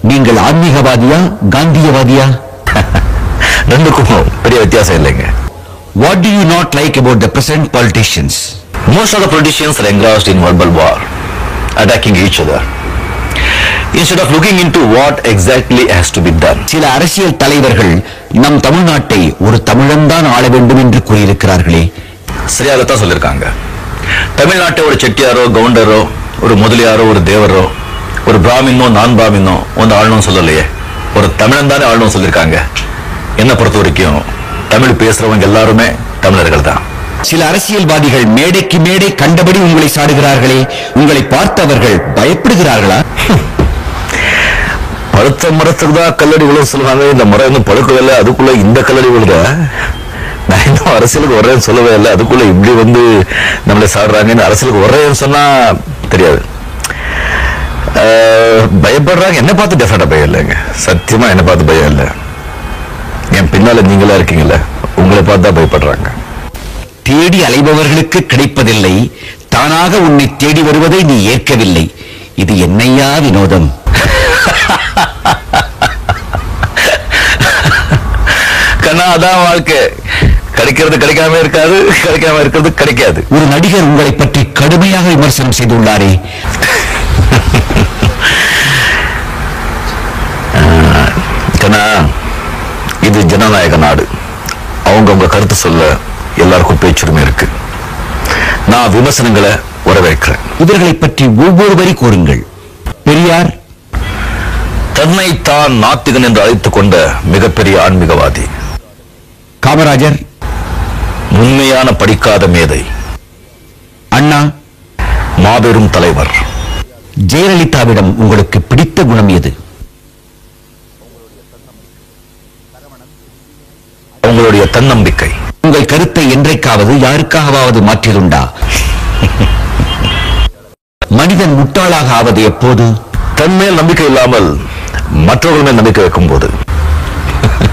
நீங்கள் ஆன்மீகவாதியா காந்தியவாதியா ரெண்டுக்கும் பெரிய வித்தியாசம் இல்லைங்க what do you not like about the present politicians Most of the politicians are engrossed in verbal war, attacking each other. Instead of looking into what exactly has to be done. சில அரசியல் தலைவர்கள் நம் தமிழ்நாட்டை ஒரு தமிழன்தான் ஆள வேண்டும் என்று கூறியிருக்கிறார்களே சரியாகத்தான் சொல்லியிருக்காங்க தமிழ்நாட்டை ஒரு செட்டியாரோ கவுண்டரோ ஒரு முதலியாரோ ஒரு தேவரோ ஒரு பிராமினோ நான் பிராமினோ வந்து ஆளணும் சொல்லலையே ஒரு தமிழன் தானே ஆளணும் சொல்லியிருக்காங்க என்னை பொறுத்த வரைக்கும் தமிழ் பேசுறவங்க எல்லாருமே தமிழர்கள் தான் சில அரசியல்வாதிகள் மேடைக்கு மேடை கண்டபடி உங்களை சாடுகிறார்களே உங்களை பார்த்தவர்கள் பயப்படுகிறார்களா பழுத்த மரத்துக்கு தான் கல்லடி விழும் சொல்லுவாங்க இந்த மரம் இன்னும் பழுக்கவே இல்லை அதுக்குள்ள இந்த கல்லடி விழுத நான் இன்னும் அரசியலுக்கு வர்றேன்னு சொல்லவே இல்லை அதுக்குள்ள இப்படி வந்து நம்மளை சாடுறாங்கன்னு அரசியலுக்கு வர்றேன்னு சொன்னா தெரியாது அஹ், பயப்படுறாங்க என்ன பார்த்து டெஃபினட்டா பயம் இல்லைங்க சத்தியமா என்ன பார்த்து பயம் இல்லை என் பின்னால நீங்களா இருக்கீங்கல்ல உங்களை பார்த்து தான் பயப்படுறாங்க தேடி அலைபவர்களுக்கு கிடைப்பதில்லை தானாக உன்னை தேடி வருவதை நீ ஏற்கவில்லை இது என்னையா வினோதம் கண்ணா அதான் வாழ்க்கை கிடைக்கிறது கிடைக்காம இருக்காது கிடைக்காம இருக்கிறது கிடைக்காது ஒரு நடிகர் உங்களை பற்றி கடுமையாக விமர்சனம் செய்துள்ளாரே கண்ணா இது ஜனநாயக நாடு அவங்கவங்க கருத்து சொல்ல எல்லாருக்கும் பேச்சுரிமை இருக்கு நான் விமர்சனங்களை வரவேற்கிறேன் இவர்களை பற்றி ஒவ்வொரு வரி கூறுங்கள் பெரியார் தன்னை தான் நாத்திகன் என்று அழைத்துக் கொண்ட மிகப்பெரிய ஆன்மீகவாதி காமராஜர் உண்மையான படிக்காத மேதை அண்ணா மாபெரும் தலைவர் ஜெயலலிதாவிடம் உங்களுக்கு பிடித்த குணம் எது அவங்களுடைய தன்னம்பிக்கை உங்கள் கருத்தை என்றைக்காவது யாருக்காகவாவது மாற்றியதுண்டா மனிதன் முட்டாளாக ஆவது எப்போது தன் மேல் நம்பிக்கை இல்லாமல் மற்றவர்கள் மேல் நம்பிக்கை வைக்கும் போது